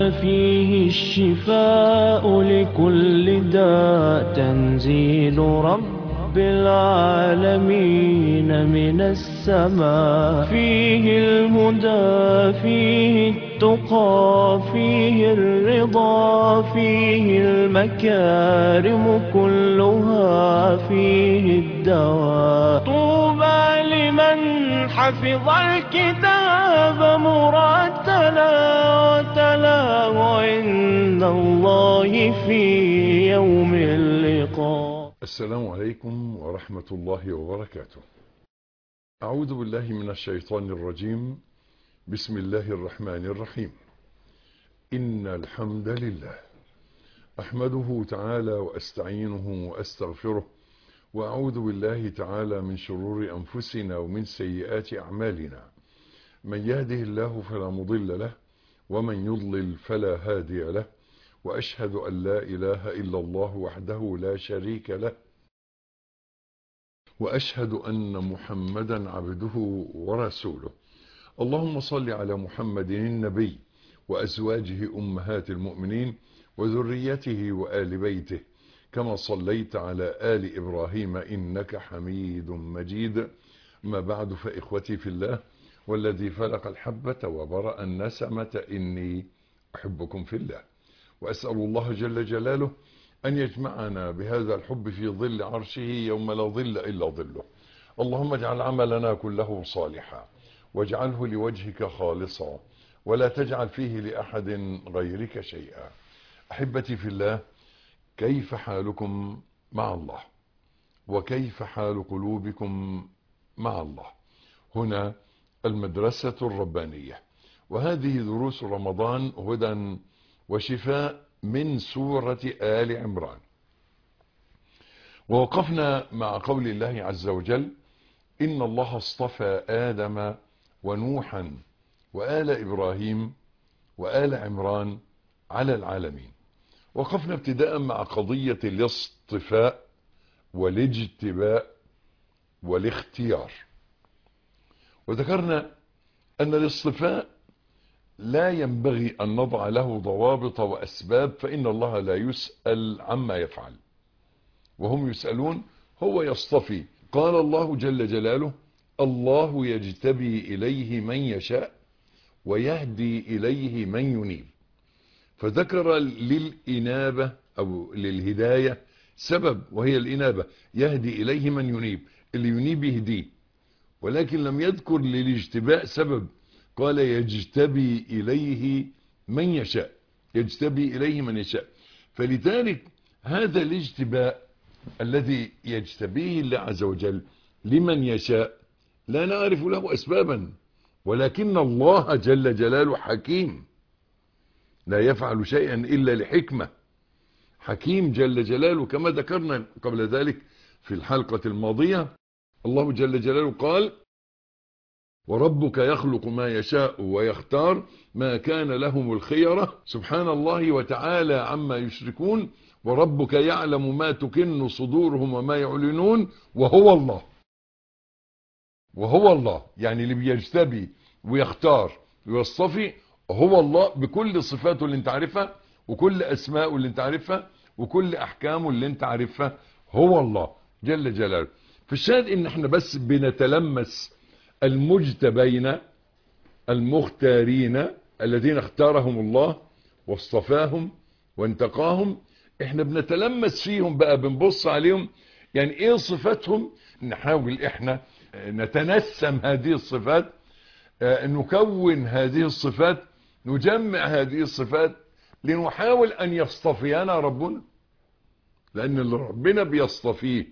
فيه الشفاء لكل داء تنزيل رب العالمين من السماء فيه الهدى فيه التقى فيه الرضا فيه المكارم كلها فيه الدواء طوبى لمن حفظ الكتاب مرتلا وتلاه عند الله في يوم اللقاء السلام عليكم ورحمة الله وبركاته أعوذ بالله من الشيطان الرجيم بسم الله الرحمن الرحيم إن الحمد لله أحمده تعالى وأستعينه وأستغفره وأعوذ بالله تعالى من شرور أنفسنا ومن سيئات أعمالنا من يهده الله فلا مضل له ومن يضلل فلا هادي له وأشهد أن لا إله إلا الله وحده لا شريك له وأشهد أن محمدا عبده ورسوله اللهم صل على محمد النبي وأزواجه أمهات المؤمنين وذريته وآل بيته كما صليت على آل إبراهيم إنك حميد مجيد ما بعد فإخوتي في الله والذي فلق الحبة وبرأ النسمة إني أحبكم في الله وأسأل الله جل جلاله أن يجمعنا بهذا الحب في ظل عرشه يوم لا ظل إلا ظله اللهم اجعل عملنا كله صالحا واجعله لوجهك خالصا ولا تجعل فيه لأحد غيرك شيئا أحبتي في الله كيف حالكم مع الله وكيف حال قلوبكم مع الله هنا المدرسة الربانية وهذه دروس رمضان هدى وشفاء من سورة آل عمران ووقفنا مع قول الله عز وجل إن الله اصطفى آدم ونوحا وآل إبراهيم وآل عمران على العالمين وقفنا ابتداء مع قضية الاصطفاء والاجتباء والاختيار وذكرنا أن الاصطفاء لا ينبغي أن نضع له ضوابط وأسباب فإن الله لا يسأل عما يفعل وهم يسألون هو يصطفي قال الله جل جلاله الله يجتبي إليه من يشاء ويهدي إليه من ينيب فذكر للإنابة أو للهداية سبب وهي الإنابة يهدي إليه من ينيب اللي ينيب يهديه ولكن لم يذكر للاجتباء سبب قال يجتبي إليه من يشاء يجتبي إليه من يشاء فلذلك هذا الاجتباء الذي يجتبيه الله عز وجل لمن يشاء لا نعرف له أسبابا ولكن الله جل جلاله حكيم لا يفعل شيئا إلا لحكمة حكيم جل جلاله كما ذكرنا قبل ذلك في الحلقة الماضية الله جل جلاله قال وربك يخلق ما يشاء ويختار ما كان لهم الخيرة سبحان الله وتعالى عما يشركون وربك يعلم ما تكن صدورهم وما يعلنون وهو الله وهو الله يعني اللي بيجتبي ويختار ويصطفي هو الله بكل صفاته اللي انت عارفها وكل اسماءه اللي انت عارفها وكل احكامه اللي انت عارفها هو الله جل جلاله في الشاهد ان احنا بس بنتلمس المجتبين المختارين الذين اختارهم الله واصطفاهم وانتقاهم احنا بنتلمس فيهم بقى بنبص عليهم يعني ايه صفاتهم نحاول احنا نتنسم هذه الصفات نكون هذه الصفات نجمع هذه الصفات لنحاول ان يصطفينا ربنا لان اللي ربنا بيصطفيه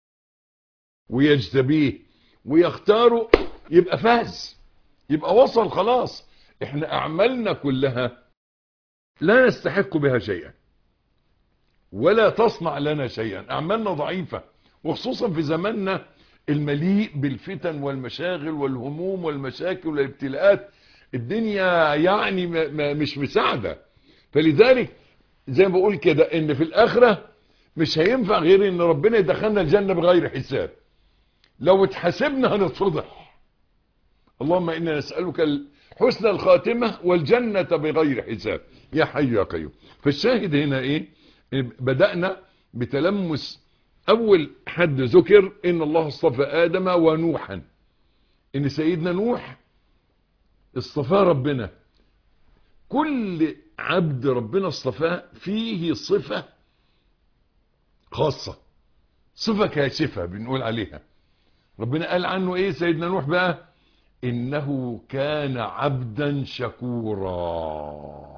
ويجتبيه ويختاره يبقى فاز يبقى وصل خلاص احنا اعمالنا كلها لا نستحق بها شيئا ولا تصنع لنا شيئا اعمالنا ضعيفة وخصوصا في زماننا المليء بالفتن والمشاغل والهموم والمشاكل والابتلاءات الدنيا يعني مش مساعدة فلذلك زي ما بقول كده ان في الاخرة مش هينفع غير ان ربنا يدخلنا الجنة بغير حساب لو اتحاسبنا هنتفضح اللهم انا نسألك حسن الخاتمة والجنة بغير حساب يا حي يا قيوم فالشاهد هنا ايه بدأنا بتلمس اول حد ذكر ان الله اصطفى ادم ونوحا ان سيدنا نوح اصطفاه ربنا كل عبد ربنا اصطفاه فيه صفة خاصة صفة كاشفة بنقول عليها ربنا قال عنه ايه سيدنا نوح بقى انه كان عبدا شكورا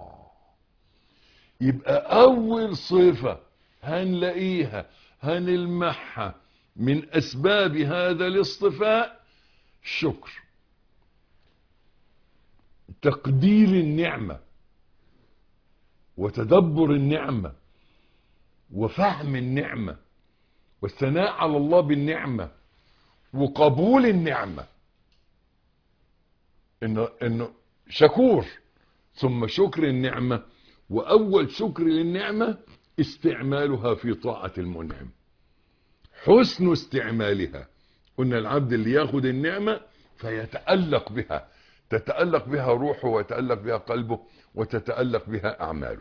يبقى اول صفة هنلاقيها هنلمحها من اسباب هذا الاصطفاء الشكر تقدير النعمة وتدبر النعمة وفهم النعمة والثناء على الله بالنعمة وقبول النعمة انه, إنه شكور ثم شكر النعمة واول شكر للنعمة استعمالها في طاعة المنعم حسن استعمالها قلنا العبد اللي ياخد النعمة فيتألق بها تتألق بها روحه ويتألق بها قلبه وتتألق بها أعماله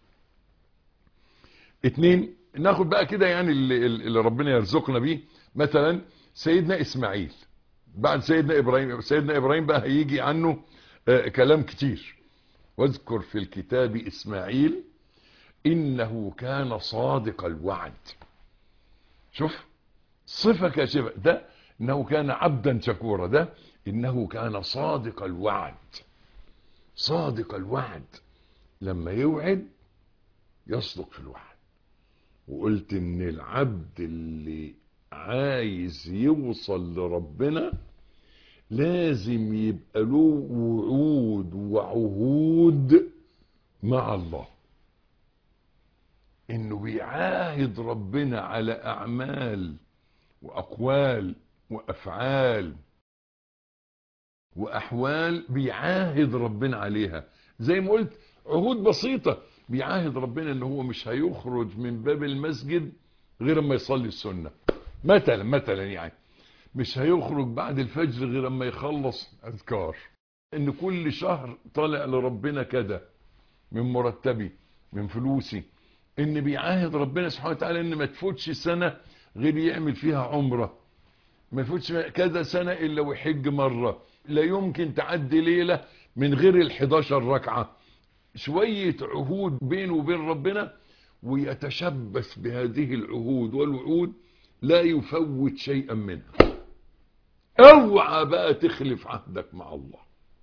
اتنين ناخد بقى كده يعني اللي, اللي ربنا يرزقنا بيه مثلا سيدنا إسماعيل بعد سيدنا إبراهيم سيدنا إبراهيم بقى هيجي عنه آه كلام كتير واذكر في الكتاب إسماعيل إنه كان صادق الوعد شوف صفة كاشفة ده إنه كان عبدا شكورا ده إنه كان صادق الوعد صادق الوعد لما يوعد يصدق في الوعد وقلت إن العبد اللي عايز يوصل لربنا لازم يبقى له وعود وعهود مع الله انه بيعاهد ربنا على اعمال واقوال وافعال واحوال بيعاهد ربنا عليها زي ما قلت عهود بسيطة بيعاهد ربنا ان هو مش هيخرج من باب المسجد غير اما يصلي السنة مثلا مثلا يعني مش هيخرج بعد الفجر غير اما يخلص اذكار ان كل شهر طالع لربنا كده من مرتبي من فلوسي ان بيعاهد ربنا سبحانه وتعالى ان ما تفوتش سنة غير يعمل فيها عمرة ما يفوتش كذا سنة الا ويحج مرة لا يمكن تعدي ليلة من غير ال11 ركعة شوية عهود بينه وبين ربنا ويتشبث بهذه العهود والوعود لا يفوت شيئا منها اوعى بقى تخلف عهدك مع الله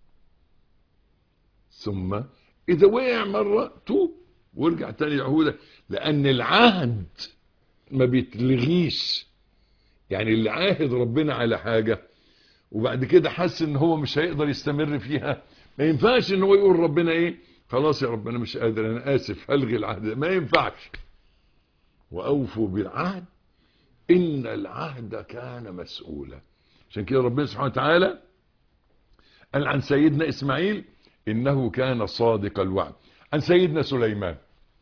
ثم اذا وقع مرة توب وارجع تاني لعهودك لان العهد ما بيتلغيش يعني اللي عاهد ربنا على حاجة وبعد كده حس ان هو مش هيقدر يستمر فيها ما ينفعش ان هو يقول ربنا ايه خلاص يا رب انا مش قادر انا اسف هلغي العهد ما ينفعش واوفوا بالعهد ان العهد كان مسؤولا عشان كده ربنا سبحانه وتعالى قال عن سيدنا اسماعيل انه كان صادق الوعد عن سيدنا سليمان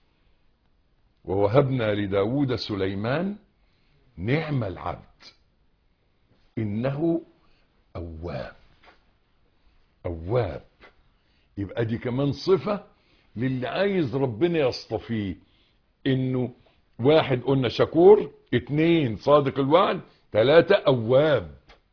ووهبنا لداود سليمان نعم العبد انه اواب اواب يبقى دي كمان صفة للي عايز ربنا يصطفيه انه واحد قلنا شكور اتنين صادق الوعد تلاتة اواب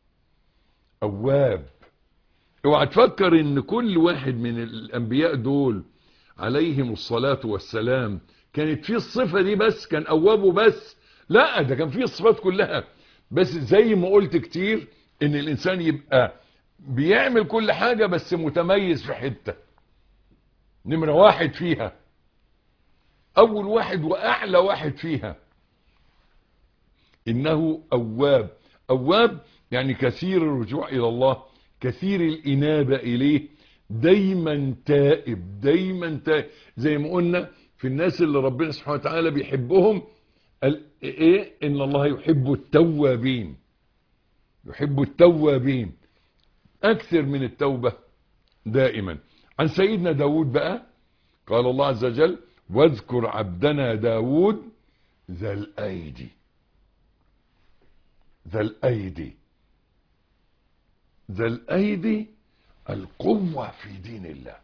اواب اوعى تفكر ان كل واحد من الانبياء دول عليهم الصلاة والسلام كانت فيه الصفة دي بس كان اوابه بس لا ده كان فيه الصفات كلها بس زي ما قلت كتير ان الانسان يبقى بيعمل كل حاجة بس متميز في حتة نمرة واحد فيها اول واحد واعلى واحد فيها انه اواب اواب يعني كثير الرجوع الى الله كثير الانابة اليه دايما تائب دايما تائب زي ما قلنا في الناس اللي ربنا سبحانه وتعالى بيحبهم قال ايه ان الله يحب التوابين يحب التوابين اكثر من التوبة دائما عن سيدنا داود بقى قال الله عز وجل واذكر عبدنا داود ذا الايدي ذا الايدي ذا الايدي القوة في دين الله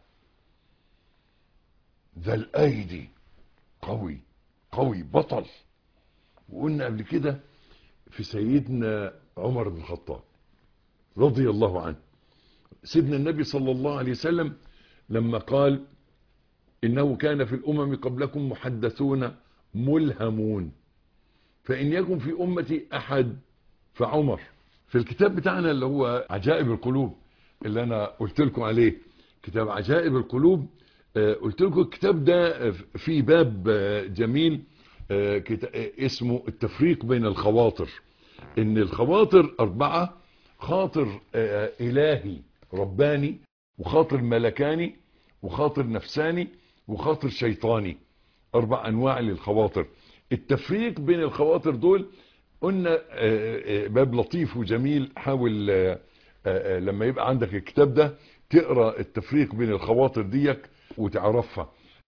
ذا الأيدي قوي قوي بطل وقلنا قبل كده في سيدنا عمر بن الخطاب رضي الله عنه سيدنا النبي صلى الله عليه وسلم لما قال إنه كان في الأمم قبلكم محدثون ملهمون فإن يكن في أمتي أحد فعمر في الكتاب بتاعنا اللي هو عجائب القلوب اللي أنا قلت لكم عليه كتاب عجائب القلوب آه، قلت لكم الكتاب ده فيه باب آه، جميل آه، كتا- آه، اسمه التفريق بين الخواطر ان الخواطر اربعة خاطر آه، الهي رباني وخاطر ملكاني وخاطر نفساني وخاطر شيطاني اربع انواع للخواطر التفريق بين الخواطر دول قلنا آه، آه، باب لطيف وجميل حاول آه، آه، آه، لما يبقى عندك الكتاب ده تقرا التفريق بين الخواطر ديك وتعرفها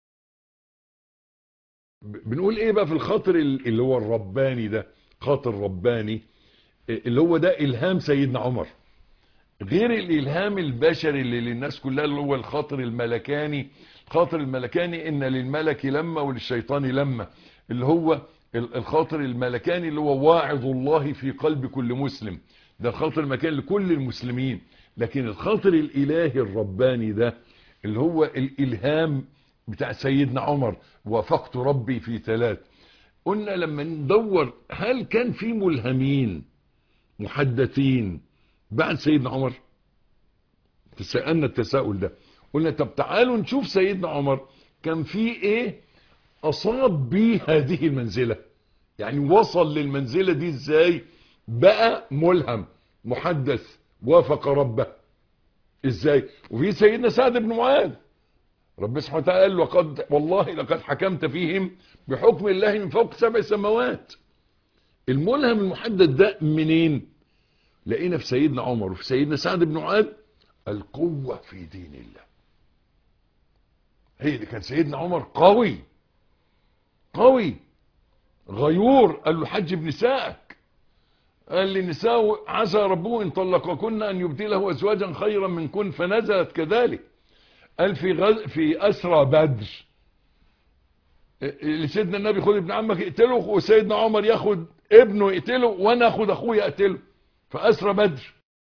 ب- بنقول ايه بقى في الخاطر ال- اللي هو الرباني ده خاطر رباني اللي هو ده الهام سيدنا عمر غير الالهام البشري اللي للناس كلها اللي هو الخاطر الملكاني الخاطر الملكاني ان للملك لما وللشيطان لما اللي هو ال- الخاطر الملكاني اللي هو واعظ الله في قلب كل مسلم ده الخاطر المكاني لكل المسلمين لكن الخاطر الالهي الرباني ده اللي هو الالهام بتاع سيدنا عمر وافقت ربي في ثلاث قلنا لما ندور هل كان في ملهمين محدثين بعد سيدنا عمر تسألنا التساؤل ده قلنا طب تعالوا نشوف سيدنا عمر كان في ايه اصاب بيه هذه المنزلة يعني وصل للمنزلة دي ازاي بقى ملهم محدث وافق ربه ازاي وفي سيدنا سعد بن معاذ رب سبحانه وتعالى قال وقد والله لقد حكمت فيهم بحكم الله من فوق سبع سماوات الملهم المحدث ده منين لقينا في سيدنا عمر وفي سيدنا سعد بن معاذ القوة في دين الله هي اللي كان سيدنا عمر قوي قوي غيور قال له حج بنسائك قال للنساء عسى ربه ان طلقكن ان يبدله ازواجا خيرا منكن فنزلت كذلك قال في غز... في اسرى بدر اللي سيدنا النبي خد ابن عمك اقتله وسيدنا عمر ياخد ابنه يقتله وانا اخد اخويا اقتله فاسرى بدر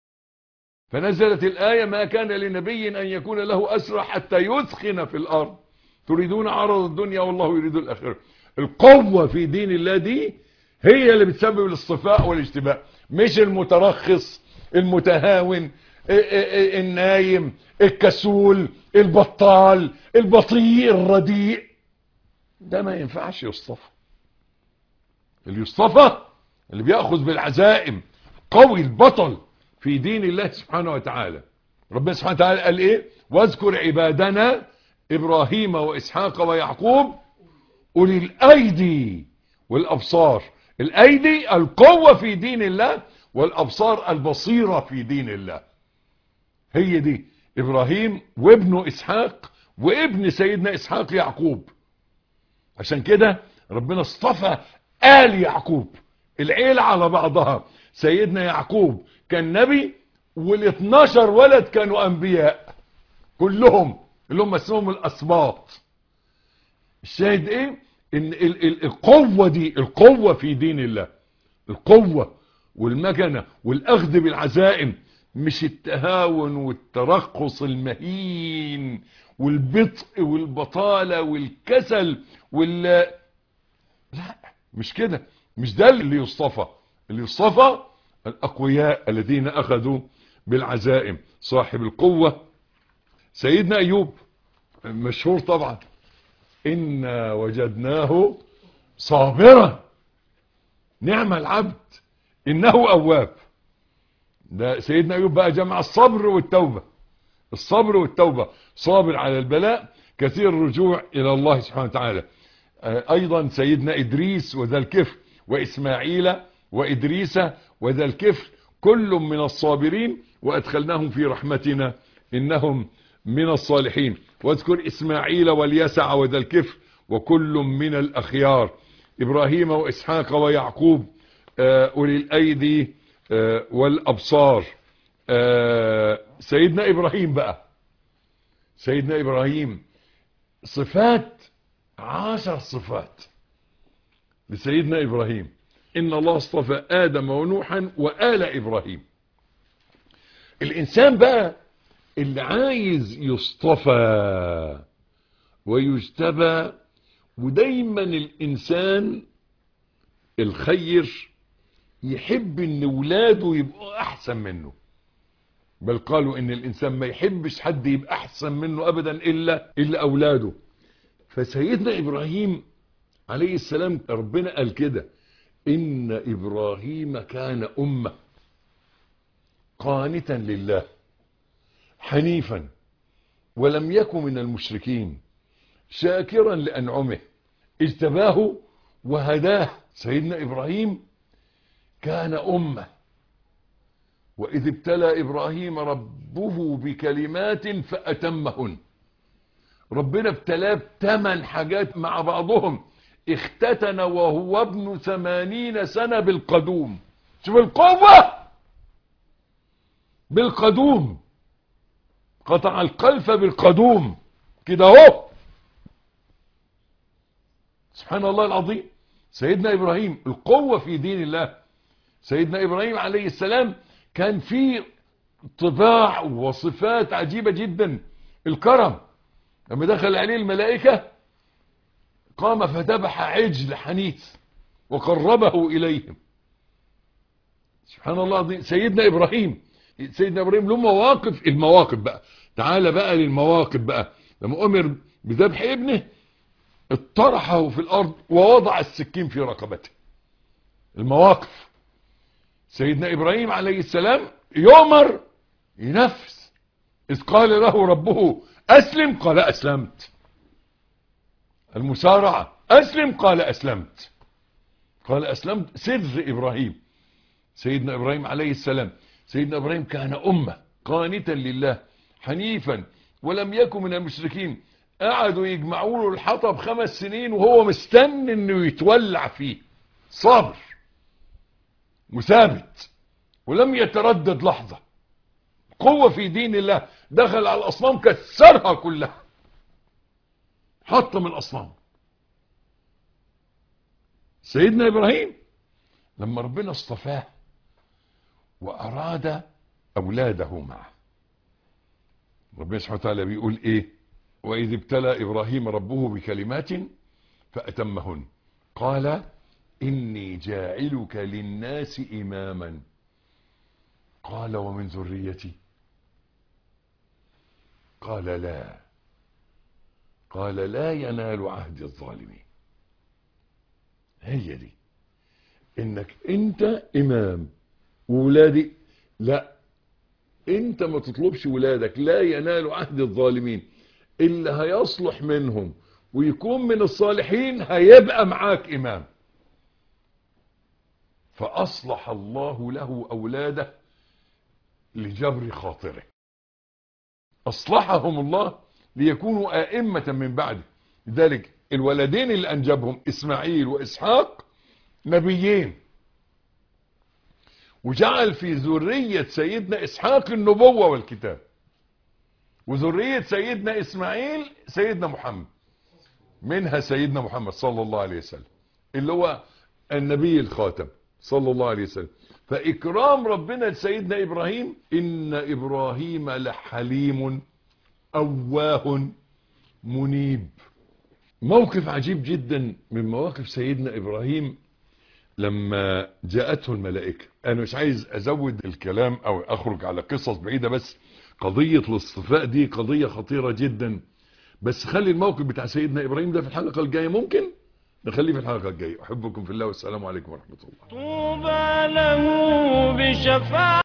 فنزلت الآية ما كان لنبي أن يكون له أسرى حتى يثخن في الأرض تريدون عرض الدنيا والله يريد الآخرة القوة في دين الله دي هي اللي بتسبب الاصطفاء والاشتباء مش المترخص المتهاون النايم الكسول البطال البطيء الرديء ده ما ينفعش يصطفى اللي يصطفى اللي بيأخذ بالعزائم قوي البطل في دين الله سبحانه وتعالى ربنا سبحانه وتعالى قال ايه واذكر عبادنا ابراهيم واسحاق ويعقوب اولي الايدي والابصار الايدي القوة في دين الله والابصار البصيرة في دين الله هي دي ابراهيم وابنه اسحاق وابن سيدنا اسحاق يعقوب عشان كده ربنا اصطفى آل يعقوب العيلة على بعضها سيدنا يعقوب كان نبي وال12 ولد كانوا انبياء كلهم اللي هم اسمهم الاسباط الشاهد ايه ان ال ال القوة دي القوة في دين الله القوة والمكنة والاخذ بالعزائم مش التهاون والترخص المهين والبطء والبطالة والكسل وال لا مش كده مش ده اللي يصطفى اللي يصطفى الأقوياء الذين أخذوا بالعزائم صاحب القوة سيدنا أيوب مشهور طبعا إنا وجدناه صابرا نعم العبد إنه أواب ده سيدنا أيوب بقى جمع الصبر والتوبة الصبر والتوبة صابر على البلاء كثير الرجوع إلى الله سبحانه وتعالى أيضا سيدنا إدريس وذا الكفر وإسماعيل وإدريس وذا الكفر كل من الصابرين وأدخلناهم في رحمتنا إنهم من الصالحين واذكر إسماعيل واليسع وذا الكفر وكل من الأخيار إبراهيم وإسحاق ويعقوب أولي الأيدي والأبصار آه سيدنا ابراهيم بقى سيدنا ابراهيم صفات عشر صفات لسيدنا ابراهيم ان الله اصطفى ادم ونوحا وآل ابراهيم الانسان بقى اللي عايز يصطفى ويجتبى ودايما الانسان الخير يحب ان ولاده يبقوا احسن منه بل قالوا ان الانسان ما يحبش حد يبقى احسن منه ابدا الا الا اولاده فسيدنا ابراهيم عليه السلام ربنا قال كده ان ابراهيم كان امه قانتا لله حنيفا ولم يكن من المشركين شاكرا لانعمه اجتباه وهداه سيدنا ابراهيم كان امه واذ ابتلى ابراهيم ربه بكلمات فاتمهن ربنا ابتلاه بثمان حاجات مع بعضهم اختتن وهو ابن ثمانين سنة بالقدوم شوف القوة بالقدوم قطع القلف بالقدوم كده اهو سبحان الله العظيم سيدنا ابراهيم القوة في دين الله سيدنا ابراهيم عليه السلام كان في طباع وصفات عجيبة جدا الكرم لما دخل عليه الملائكة قام فذبح عجل حنيث وقربه إليهم سبحان الله العظيم سيدنا إبراهيم سيدنا إبراهيم له مواقف المواقف بقى تعال بقى للمواقف بقى لما أمر بذبح ابنه اطرحه في الأرض ووضع السكين في رقبته المواقف سيدنا إبراهيم عليه السلام يؤمر ينفذ إذ قال له ربه أسلم قال أسلمت المسارعة أسلم قال أسلمت قال أسلمت سر إبراهيم سيدنا إبراهيم عليه السلام سيدنا إبراهيم كان أمة قانتا لله حنيفا ولم يكن من المشركين قعدوا يجمعوا له الحطب خمس سنين وهو مستني انه يتولع فيه صابر وثابت ولم يتردد لحظة قوة في دين الله دخل على الأصنام كسرها كلها حطم الأصنام سيدنا إبراهيم لما ربنا اصطفاه وأراد أولاده معه ربنا سبحانه وتعالى بيقول إيه وإذ ابتلى إبراهيم ربه بكلمات فأتمهن قال إني جاعلك للناس إماما قال ومن ذريتي قال لا قال لا ينال عهد الظالمين هي دي انك انت امام وولادي لا انت ما تطلبش ولادك لا ينال عهد الظالمين اللي هيصلح منهم ويكون من الصالحين هيبقى معاك امام فاصلح الله له اولاده لجبر خاطره اصلحهم الله ليكونوا ائمة من بعده لذلك الولدين اللي انجبهم اسماعيل واسحاق نبيين وجعل في ذرية سيدنا اسحاق النبوة والكتاب وذرية سيدنا اسماعيل سيدنا محمد منها سيدنا محمد صلى الله عليه وسلم اللي هو النبي الخاتم صلى الله عليه وسلم فإكرام ربنا لسيدنا إبراهيم إن إبراهيم لحليم أواه منيب موقف عجيب جدا من مواقف سيدنا إبراهيم لما جاءته الملائكة أنا مش عايز أزود الكلام أو أخرج على قصص بعيدة بس قضية الاصطفاء دي قضية خطيرة جدا بس خلي الموقف بتاع سيدنا إبراهيم ده في الحلقة الجاية ممكن نخليه في الحلقة الجاية أحبكم في الله والسلام عليكم ورحمة الله طوبى له بشفاعة